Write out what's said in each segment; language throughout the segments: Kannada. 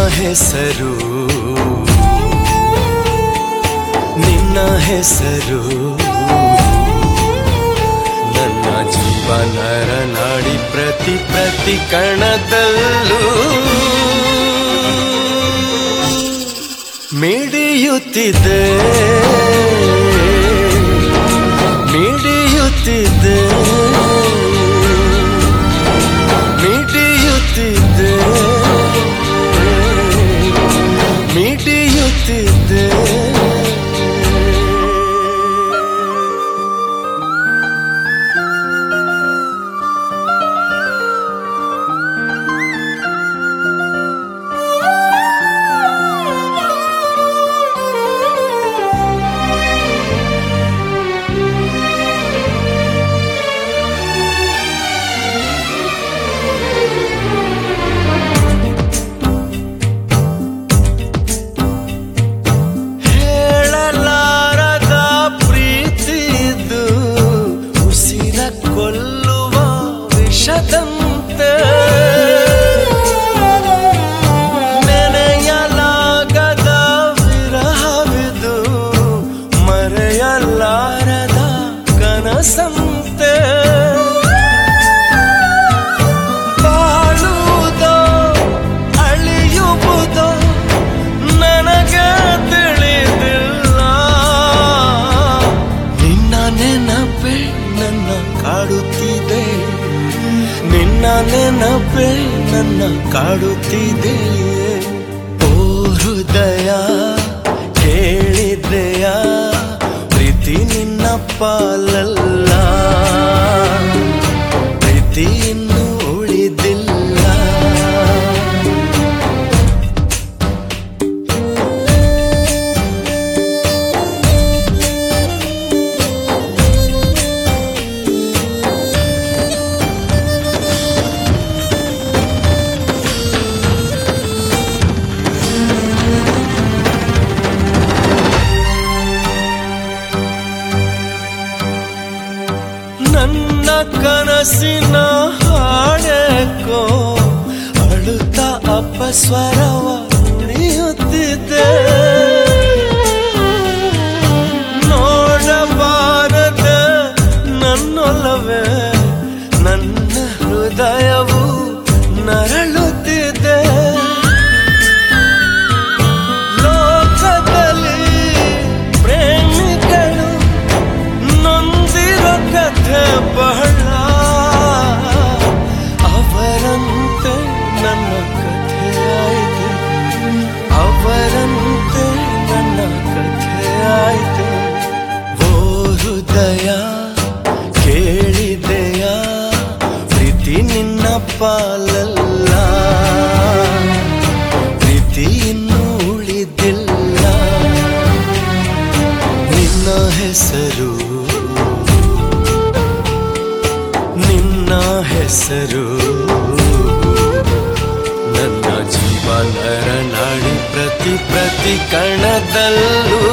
ಹೆಸರು ನಿನ್ನ ಹೆಸರು ನನ್ನ ಜೀವನರ ನಾಡಿ ಪ್ರತಿ ಪ್ರತಿ ಕಣದಲ್ಲೂ ಮಿಡಿಯುತ್ತಿದೆ ಮಿಡಿಯುತ್ತಿದೆ ಮಿಡಿಯುತ್ತಿದೆ ಮಿಡಿಯುತ್ತಿದೆ ಹೇಳಲಾರದ ಪ್ರೀತಿದು ಉಸಿರ ಕೊಲ್ಲುವ ವಿಷದಂತೆ ನೆನೆಯಲಾಗದ ವಿರಹವಿದು ಮರೆಯಲಾರದ ಕನಸಂತೆ ಬಾಳುವುದೋ ಅಳಿಯುವುದೋ ನನಗೆ ತಿಳಿದಿಲ್ಲ ನಿನ್ನ ನೆನಪೆ ನನ್ನ ಕಾಡುತ್ತಿದೆ ನಿನ್ನ ನೆನಪೆ ನನ್ನ ಕಾಡುತ್ತಿದೆ ಓ ಹೃದಯ ಕೇಳಿದೆಯ ಪ್ರೀತಿ ನಿನ್ನ ಪಾಲಲ್ಲ ಪ್ರೀತಿ ಇನ್ನು ಉಳಿದಿಲ್ಲ ನನ್ನ ಕನಸಿನ ಹಾಡೇಕೋ ಅಳುತ್ತ ಅಪಸ್ವರವ ನುಡಿಯುತ್ತಿದೆ ನೋಡಬಾರದ ನನ್ನೊಲವೇ ನನ್ನ ಹೃದಯವು ನರಳುತ್ತಿದೆ ಲೋಕದಲ್ಲಿ ಪ್ರೇಮಿಗಳು ನೊಂದಿರೋ ಕಥೆ ಬಹಳ ಅವರಂತೆ ನನ್ನ ಕಥೆಯಾಯಿತು ಅವರಂತೆ ನನ್ನ ಕಥೆಯಾಯಿತು ಓ ಹೃದಯ ಕೇಳಿದೆಯ ಪ್ರೀತಿ ನಿನ್ನ ಪಾಲಲ್ಲ ಪ್ರೀತಿ ಇನ್ನೂ ಉಳಿದಿಲ್ಲ ನಿನ್ನ ಹೆಸರು ನಿನ್ನ ಹೆಸರು ನನ್ನ ಜೀವನರ ನಾಡಿ ಪ್ರತಿ ಪ್ರತಿ ಕಣದಲ್ಲೂ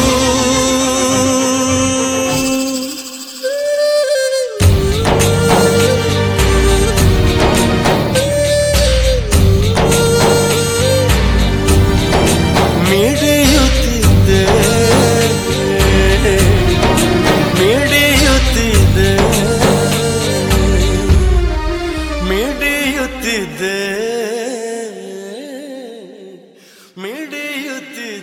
ಮಿಡಿಯುತ್ತಿದ್ದೆ ಮಿಡಿಯುತ್ತಿದ್ದೆ ಮಿಡಿಯುತ್ತಿದ್ದೆ ಮಿಡಿಯುತ್ತಿದ್ದೆ